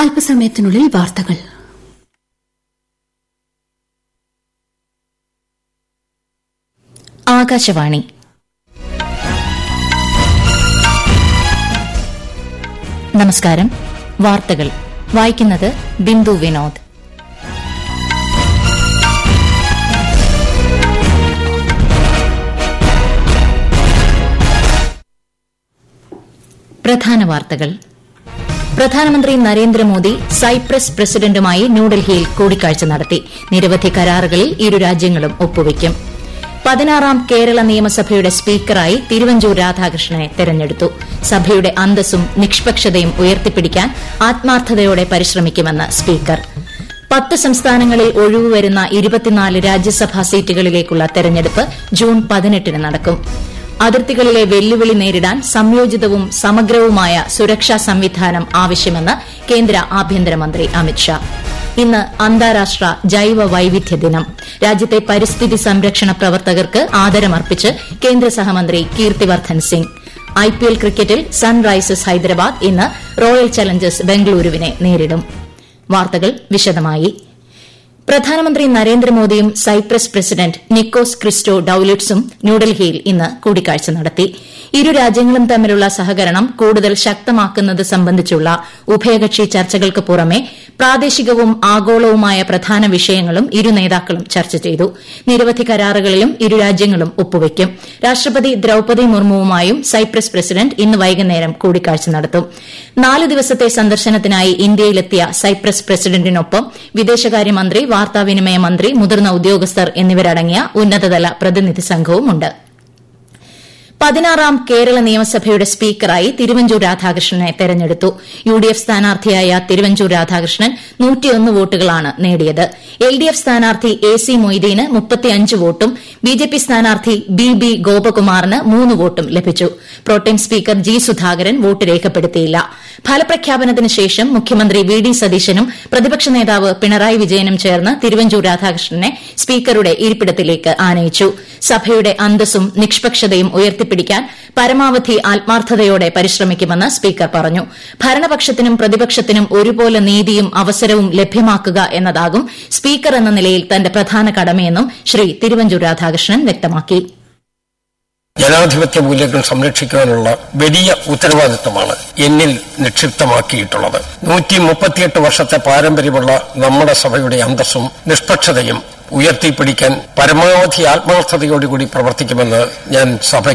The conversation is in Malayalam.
അല്പസമയത്തിനുള്ളിൽ വാർത്തകൾ ആകാശവാണി നമസ്കാരം വാർത്തകൾ വായിക്കുന്നത് ബിന്ദു വിനോദ് പ്രധാന വാർത്തകൾ പ്രധാനമന്ത്രി നരേന്ദ്രമോദി സൈപ്രസ് പ്രസിഡന്റുമായി ന്യൂഡൽഹിയിൽ കൂടിക്കാഴ്ച നടത്തി നിരവധി കരാറുകളിൽ ഇരു രാജ്യങ്ങളും ഒപ്പുവയ്ക്കും പതിനാറാം കേരള നിയമസഭയുടെ സ്പീക്കറായി തിരുവഞ്ചൂർ രാധാകൃഷ്ണനെ തെരഞ്ഞെടുത്തു സഭയുടെ അന്തസ്സും നിഷ്പക്ഷതയും ഉയർത്തിപ്പിടിക്കാൻ ആത്മാർത്ഥതയോടെ പരിശ്രമിക്കുമെന്ന് സ്പീക്കർ പത്ത് സംസ്ഥാനങ്ങളിൽ ഒഴിവ് വരുന്ന ഇരുപത്തിനാല് രാജ്യസഭാ സീറ്റുകളിലേക്കുള്ള തെരഞ്ഞെടുപ്പ് ജൂൺ പതിനെട്ടിന് നടക്കും അതിർത്തികളിലെ വെല്ലുവിളി നേരിടാൻ സംയോജിതവും സമഗ്രവുമായ സുരക്ഷാ സംവിധാനം ആവശ്യമെന്ന് കേന്ദ്ര ആഭ്യന്തരമന്ത്രി അമിത്ഷാ ഇന്ന് അന്താരാഷ്ട്ര ജൈവ വൈവിധ്യ ദിനം രാജ്യത്തെ പരിസ്ഥിതി സംരക്ഷണ പ്രവർത്തകർക്ക് ആദരമർപ്പിച്ച് കേന്ദ്ര സഹമന്ത്രി കീർത്തിവർദ്ധൻ സിംഗ് ഐപിഎൽ ക്രിക്കറ്റിൽ സൺറൈസേഴ്സ് ഹൈദരാബാദ് ഇന്ന് റോയൽ ചലഞ്ചേഴ്സ് ബംഗളൂരുവിനെ നേരിടും വാർത്തകൾ വിശദമായി പ്രധാനമന്ത്രി നരേന്ദ്രമോദിയും സൈപ്രസ് പ്രസിഡന്റ് നിക്കോസ് ക്രിസ്റ്റോ ഡൌലിറ്റ്സും ന്യൂഡൽഹിയിൽ ഇന്ന് കൂടിക്കാഴ്ച നടത്തി ഇരു രാജ്യങ്ങളും തമ്മിലുള്ള സഹകരണം കൂടുതൽ ശക്തമാക്കുന്നത് സംബന്ധിച്ചുള്ള ഉഭയകക്ഷി ചർച്ചകൾക്ക് പുറമെ പ്രാദേശികവും ആഗോളവുമായ പ്രധാന വിഷയങ്ങളും ഇരു നേതാക്കളും ചർച്ച ചെയ്തു നിരവധി കരാറുകളിലും ഇരു രാജ്യങ്ങളും ഒപ്പുവയ്ക്കും രാഷ്ട്രപതി ദ്രൌപദി മുർമുവുമായും സൈപ്രസ് പ്രസിഡന്റ് ഇന്ന് വൈകുന്നേരം കൂടിക്കാഴ്ച നടത്തും നാല് ദിവസത്തെ സന്ദർശനത്തിനായി ഇന്ത്യയിലെത്തിയ സൈപ്രസ് പ്രസിഡന്റിനൊപ്പം വിദേശകാര്യമന്ത്രി വാർത്താവിനിമയ മന്ത്രി മുതിർന്ന ഉദ്യോഗസ്ഥർ എന്നിവരടങ്ങിയ ഉന്നതതല പ്രതിനിധി സംഘവുമുണ്ട് പതിനാറാം കേരള നിയമസഭയുടെ സ്പീക്കറായി തിരുവഞ്ചൂർ രാധാകൃഷ്ണനെ തെരഞ്ഞെടുത്തു യു ഡി എഫ് സ്ഥാനാർത്ഥിയായ തിരുവഞ്ചൂർ രാധാകൃഷ്ണൻ നൂറ്റിയൊന്ന് വോട്ടുകളാണ് നേടിയത് എൽ ഡി എഫ് സ്ഥാനാർത്ഥി എ സി മൊയ്തീന് മുപ്പത്തിയഞ്ച് വോട്ടും ബി ജെ പി സ്ഥാനാർത്ഥി ബി ബി ഗോപകുമാറിന് മൂന്ന് വോട്ടും ലഭിച്ചു pro tem speaker G Sudhakaran vote രേഖപ്പെടുത്തിയില്ല ഫലപ്രഖ്യാപനത്തിന് ശേഷം മുഖ്യമന്ത്രി വി ഡി സതീശനും പ്രതിപക്ഷ നേതാവ് പിണറായി വിജയനും ചേർന്ന് തിരുവഞ്ചൂർ രാധാകൃഷ്ണനെ സ്പീക്കറുടെ ഇരിപ്പിടത്തിലേക്ക് ആനയിച്ചു സഭയുടെ അന്തസ്സും നിഷ്പക്ഷതയും ഉയർത്തിപ്പിടിക്കാൻ പരമാവധി ആത്മാർത്ഥതയോടെ പരിശ്രമിക്കുമെന്ന് സ്പീക്കർ പറഞ്ഞു ഭരണപക്ഷത്തിനും പ്രതിപക്ഷത്തിനും ഒരുപോലെ നീതിയും അവസരവും ലഭ്യമാക്കുക എന്നതാകും സ്പീക്കർ എന്ന നിലയിൽ തന്റെ പ്രധാന കടമയെന്നും ശ്രീ തിരുവഞ്ചൂർ രാധാകൃഷ്ണൻ വ്യക്തമാക്കി ജനാധിപത്യ മൂല്യങ്ങൾ സംരക്ഷിക്കാനുള്ള വലിയ ഉത്തരവാദിത്തമാണ് എന്നിൽ നിക്ഷിപ്തമാക്കിയിട്ടുള്ളത് നൂറ്റി മുപ്പത്തിയെട്ട് വർഷത്തെ പാരമ്പര്യമുള്ള നമ്മുടെ സഭയുടെ അന്തസ്സും നിഷ്പക്ഷതയും ഉയർത്തിപ്പിടിക്കാൻ പരമാവധി ആത്മാർത്ഥതയോടുകൂടി പ്രവർത്തിക്കുമെന്ന് ഞാൻ സഭ